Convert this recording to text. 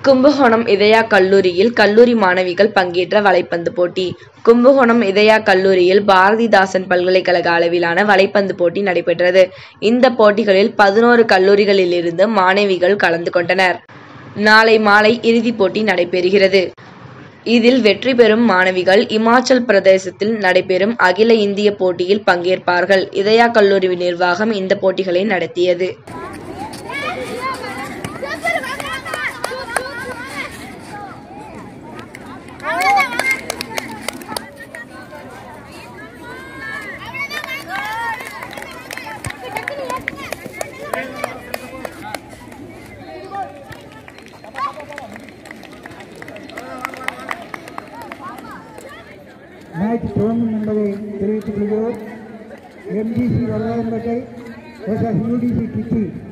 கும்பகோணம் இதயா கல்லூரியில் கல்லூரி மாணவிகள் பங்கேற்ற வலைப்பந்து போட்டி கும்பகோணம் இதயா கல்லூரியில் பாரதிதாசன் பல்கலைக்கழக அளவிலான வலைப்பந்து போட்டி நடைபெற்றது இந்த போட்டிகளில் பதினோரு கல்லூரிகளிலிருந்து மாணவிகள் கலந்து கொண்டனர் நாளை மாலை இறுதிப் போட்டி நடைபெறுகிறது இதில் வெற்றி பெறும் மாணவிகள் இமாச்சல் பிரதேசத்தில் நடைபெறும் அகில இந்திய போட்டியில் பங்கேற்பார்கள் இதயா கல்லூரி நிர்வாகம் இந்த போட்டிகளை நடத்தியது மேட்ச் துவங்கும் என்பதை தெரிவித்துக் கொள்கிறோம் எம்ஜிசி வல்லாயம்பேட்டை versus யூடிசி கிச்சி